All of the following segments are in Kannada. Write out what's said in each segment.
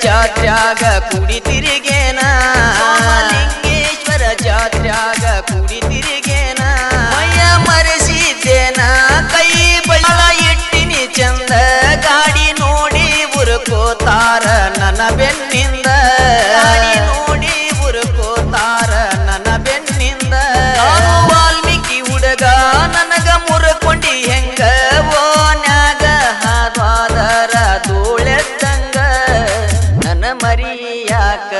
ಜಾತ್ರ್ಯಾಗ ಕುಡಿ ತಿರುಗೇನ ಲಿಂಗೇಶ್ವರ ಜಾತ್ರ್ಯಾಗ ಕುಡಿ ತಿರುಗೇನ ಮೈಯ ಮರೆಸಿದ್ದೇನ ಕೈ ಬಳ ಇಟ್ಟಿನಿ ಚಂದ ಗಾಡಿ ನೋಡಿ ಉರುಕೋತಾರ ನನ್ನ ಬೆನ್ನಿಂದ ಗಾಡಿ ನೋಡಿ ಉರುಕೋತಾರ ನನ್ನ ಬೆನ್ನಿಂದ ನಾನು ವಾಲ್ಮೀಕಿ ಹುಡುಗ ನನಗ ಮುರ್ಕೊಂಡಿ ಹೆಂಗ ಓನ್ಯಾಗ ಹಾದ್ವಾದರ ಧೂಳೆದ್ದಂಗ ನನ್ನ ಮರಿಯಾಕ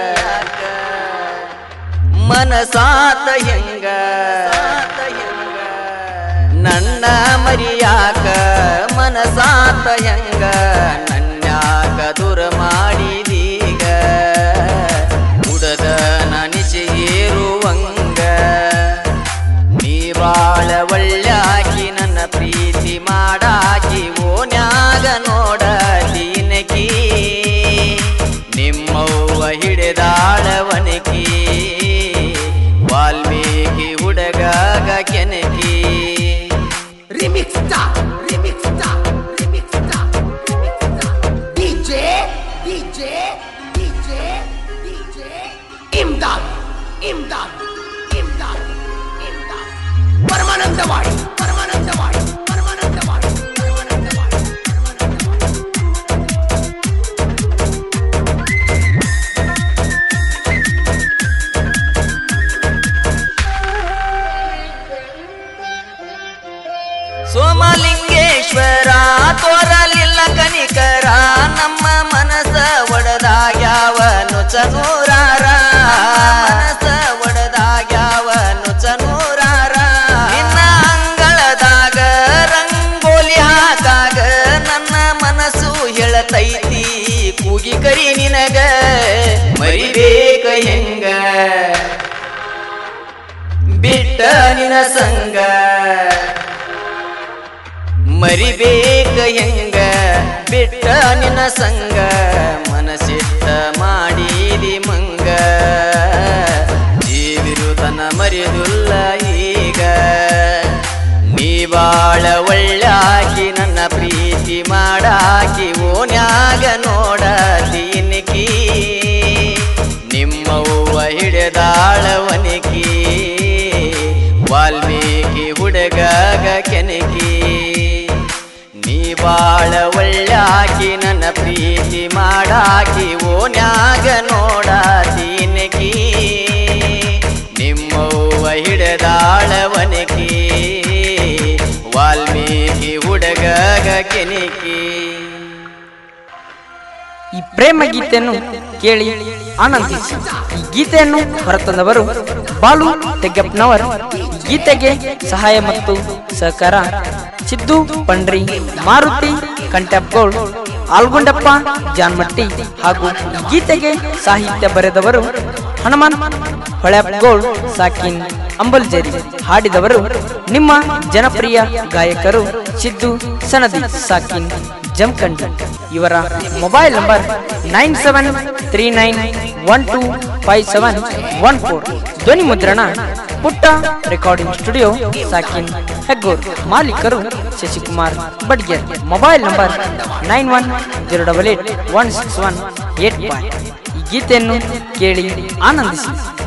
ಮನಸಾತ ಹೆಂಗ ನನ್ನ ಮರಿಯಾಕ ಮನಸಾತ ಹೆಂಗ ನನ್ಯಾಕ ದೂರ ಮಾಡಿದೀಗ ಉಡದ ನನಿಸಿ ಏರುವಂಗ ನೀ ಬಾಳ ಒಳ್ಳ್ಯಾಕಿ ನನ್ನ ಪ್ರೀತಿ ಮಾಡಾಕಿ ಓನ್ಯಾಗ ನೋಡ ದೀನಕಿ ನಿಮ್ಮವ್ವ ಹಿಡಿದಾಳವನಕಿ Valmiki ಹುಡುಗಾಗ ಕೆನಕಿ Remix star, remix star, remix star, remix star. DJ, DJ, DJ, DJ. Imdad, Imdad, Imdad, Imdad. Paramanandawadi Paramanandawadi Paramanandawadi Paramanandawadi Paramanandawadi Somalingeshwara ತೋರಲಿಲ್ಲ ಕನಿಕರ ನಮ್ಮ ಮನಸ ಒಡದಾಗ್ಯಾವ ನುಚನೂರಾರ ಮನಸ ಒಡದಾಗ್ಯಾವ ನುಚನೂರಾರ ನಿನ್ನ ಅಂಗಳದಾಗ ರಂಗೋಲಿ ಹಾಕಾಗ ನನ್ನ ಮನಸ್ಸು ಹೇಳತೈತಿ ಕೂಗಿ ಕರಿ ನಿನಗ ಮರಿಬೇಕ ಹೆಂಗ ಬಿಟ್ಟ ನಿನ ಸಂಗ ಮರಿಬೇಕ ಹೆಂಗ ಬಿಟ್ಟ ನಿನ ಸಂಗ ಮನಸ್ಸಿಟ್ಟ ಮಾಡಿದಿ ಮಂಗ ಜೀವಿರು ತನ ಮರಿದುಲ್ಲ ಈಗ ನೀ ಬಾಳ ಒಳ್ಳಾಕಿ ನನ್ನ ಪ್ರೀತಿ ಮಾಡಾಕಿ ಓನ್ಯಾಗ ನೋಡ ದೀನಕಿ ನಿಮ್ಮವ್ವ ಹಿಡಿದಾಳವನಿಕಿ ವಾಲ್ಮೀಕಿ ಹುಡುಗಾಗ ಕೆನಕಿ ನೀ ಬಾಳ ಒಳ್ಳಾಕಿ ನನ್ನ ಪ್ರೀತಿ ಮಾಡಾಕಿ ಓನ್ಯಾಗ ನೋಡ ದೀನಕಿ ನಿಮ್ಮವ್ವ ಹಿಡಿದಾಳವನಕಿ ವಾಲ್ಮೀಕಿ ಹುಡುಗಾಗ ಕೆನಕಿ ಈ ಪ್ರೇಮ ಗೀತೆಯನ್ನು ಕೇಳಿ ಆನಂದಿಸಿ ಈ ಗೀತೆಯನ್ನು ಹೊರತಂದವರು ಬಾಲು ತೆಗ್ಗಪ್ಪನವರ್ ಈ ಗೀತೆಗೆ ಸಹಾಯ ಮತ್ತು ಸಹಕಾರ ಸಿದ್ದು ಪಂಡ್ರಿ ಮಾರುತಿ ಕಂಟಪ್ಗೋಳ್ ಆಲ್ಗುಂಡಪ್ಪ ಜಾನ್ಮಟ್ಟಿ ಹಾಗೂ ಈ ಗೀತೆಗೆ ಸಾಹಿತ್ಯ ಬರೆದವರು ಹನುಮಂತ್ ಹೊಳೆಪ್ಗೋಳ್ ಸಾಕಿನ್ ಅಂಬಲ್ಜೇರಿ ಹಾಡಿದವರು ನಿಮ್ಮ ಜನಪ್ರಿಯ ಗಾಯಕರು ಸಿದ್ದು ಸನದಿ ಸಾಕಿನ್ ಜಮಖಂಡಿ ಇವರ mobile number nine seven three nine one two five seven one four ಧ್ವನಿ ಮುದ್ರಣ ಪುಟ್ಟ ರೆಕಾರ್ಡಿಂಗ್ ಸ್ಟುಡಿಯೋ ಸಾಕಿನ್ ಹೆಗ್ಗೂರ್ ಮಾಲೀಕರು Shashikumar Badger mobile number nine one zero double eight one six one eight five ಈ ಗೀತೆಯನ್ನು ಕೇಳಿ ಆನಂದಿಸಿ